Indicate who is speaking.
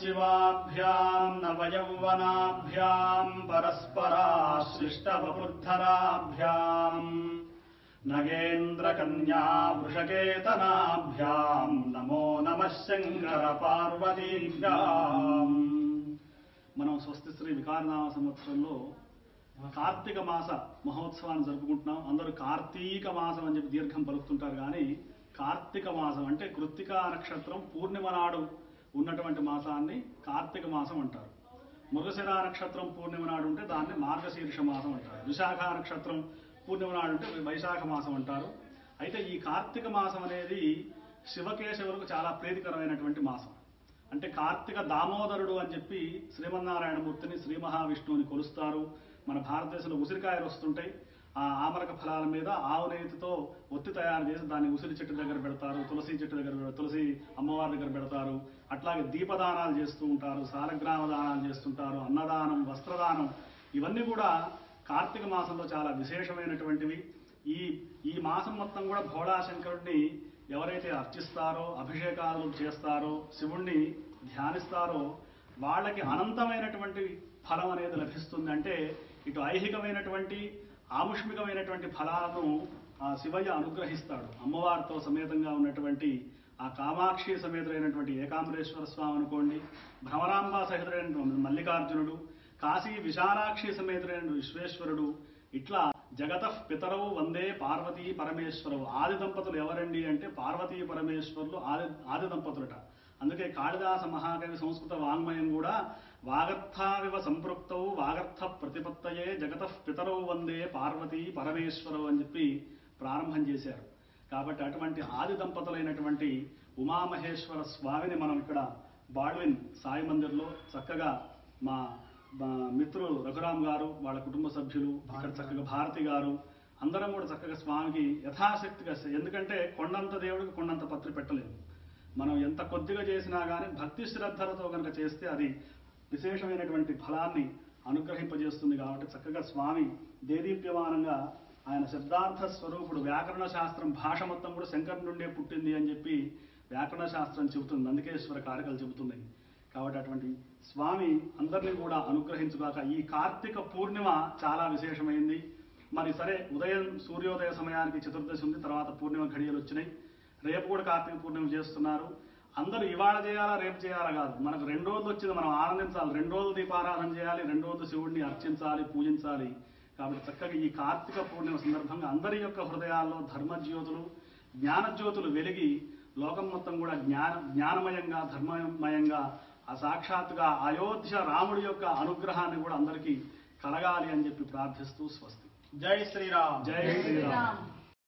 Speaker 1: శివాభ్యాం నవయౌవనాభ్యాం పరస్పరాశ్లిష్టవపుర్ధరాభ్యాం నగేంద్రకన్యా వృషకేతనాభ్యాం నమో నమః శంకర పార్వతీభ్యాం మనం స్వస్తి శ్రీ వికారనామ సంవత్సరంలో కార్తీక మాస మహోత్సవాన్ని జరుపుకుంటున్నాం అందరూ కార్తీక మాసం అని చెప్పి దీర్ఘం పలుకుతుంటారు కానీ కార్తీక మాసం అంటే కృత్తికా నక్షత్రం పూర్ణిమ నాడు ఉన్నటువంటి మాసాన్ని కార్తీక మాసం అంటారు మృగశిర నక్షత్రం పూర్ణిమ నాడు ఉంటే దాన్ని మార్గశీర్ష మాసం అంటారు విశాఖ నక్షత్రం పూర్ణిమ నాడు ఉంటే వైశాఖ మాసం అంటారు అయితే ఈ కార్తీక మాసం అనేది శివకేశవులకు చాలా ప్రీతికరమైనటువంటి మాసం అంటే కార్తీక దామోదరుడు అని చెప్పి శ్రీమన్నారాయణమూర్తిని శ్రీ మహావిష్ణువుని కొలుస్తారు మన భారతదేశంలో ఉసిరికాయలు వస్తుంటాయి ఆ ఆమరక ఫలాల మీద ఆవు నేతితో ఒత్తి తయారు చేసి దాన్ని ఉసిరి చెట్టు దగ్గర పెడతారు తులసి చెట్టు దగ్గర పెడ- తులసి అమ్మవారి దగ్గర పెడతారు అట్లాగే దీపదానాలు చేస్తూ ఉంటారు సాలగ్రామ దానాలు చేస్తుంటారు అన్నదానం వస్త్రదానం ఇవన్నీ కూడా కార్తీక మాసంలో చాలా విశేషమైనటువంటివి ఈ ఈ మాసం మొత్తం కూడా భోళాశంకరుడిని ఎవరైతే అర్చిస్తారో అభిషేకాలు చేస్తారో శివుణ్ణి ధ్యానిస్తారో వాళ్ళకి అనంతమైనటువంటి ఫలం అనేది లభిస్తుంది అంటే ఇటు ఐహికమైనటువంటి ఆముష్మికమైనటువంటి ఫలాలను ఆ శివయ్య అనుగ్రహిస్తాడు అమ్మవారితో సమేతంగా ఉన్నటువంటి ఆ కామాక్షి సమేతుడైనటువంటి ఏకాంబరేశ్వర స్వామి అనుకోండి భ్రమరాంబ సహితుడైనటువంటి మల్లికార్జునుడు కాశీ విశాలాక్షి సమేతుడైన విశ్వేశ్వరుడు ఇట్లా జగత పితరవు వందే పార్వతీ పరమేశ్వరవు ఆది దంపతులు ఎవరండి అంటే పార్వతీ పరమేశ్వరులు ఆది ఆది దంపతులట అందుకే కాళిదాస మహాకవి సంస్కృత వాంగ్మయం కూడా వాగర్థావివ సంపృక్తవు వాగర్థ ప్రతిపత్తయే జగత పితరవు వందే పార్వతీ పరమేశ్వరవు అని చెప్పి ప్రారంభం చేశారు కాబట్టి అటువంటి ఆది దంపతులైనటువంటి ఉమామహేశ్వర స్వామిని మనం ఇక్కడ బాల్విన్ సాయి మందిర్లో చక్కగా మా మా మిత్రులు రఘురామ్ గారు వాళ్ళ కుటుంబ సభ్యులు ఇక్కడ చక్కగా భారతి గారు అందరం కూడా చక్కగా స్వామికి యథాశక్తిగా ఎందుకంటే కొండంత దేవుడికి కొండంత పత్రి పెట్టలేము మనం ఎంత కొద్దిగా చేసినా కానీ భక్తి శ్రద్ధలతో కనుక చేస్తే అది విశేషమైనటువంటి ఫలాన్ని అనుగ్రహింపజేస్తుంది కాబట్టి చక్కగా స్వామి దేదీప్యమానంగా ఆయన శబ్దార్థ స్వరూపుడు వ్యాకరణ శాస్త్రం భాష మొత్తం కూడా శంకర్ నుండే పుట్టింది అని చెప్పి వ్యాకరణ శాస్త్రం చెబుతుంది నందికేశ్వర కారికలు చెబుతున్నాయి కాబట్టి అటువంటి స్వామి అందరినీ కూడా అనుగ్రహించుగాక ఈ కార్తీక పూర్ణిమ చాలా విశేషమైంది మరి సరే ఉదయం సూర్యోదయ సమయానికి చతుర్దశి ఉంది తర్వాత పూర్ణిమ ఘడియలు వచ్చినాయి రేపు కూడా కార్తీక పూర్ణిమ చేస్తున్నారు అందరూ ఇవాళ చేయాలా రేపు చేయాలా కాదు మనకు రెండు రోజులు వచ్చింది మనం ఆనందించాలి రెండు రోజులు దీపారాధన చేయాలి రెండు రోజులు శివుడిని అర్చించాలి పూజించాలి కాబట్టి చక్కగా ఈ కార్తీక పూర్ణిమ సందర్భంగా అందరి యొక్క హృదయాల్లో ధర్మజ్యోతులు జ్ఞానజ్యోతులు వెలిగి లోకం మొత్తం కూడా జ్ఞాన జ్ఞానమయంగా ధర్మమయంగా ఆ సాక్షాత్తుగా అయోధ్య రాముడి యొక్క అనుగ్రహాన్ని కూడా అందరికీ కలగాలి అని చెప్పి ప్రార్థిస్తూ స్వస్తి
Speaker 2: జై శ్రీరామ్
Speaker 1: జై శ్రీరామ్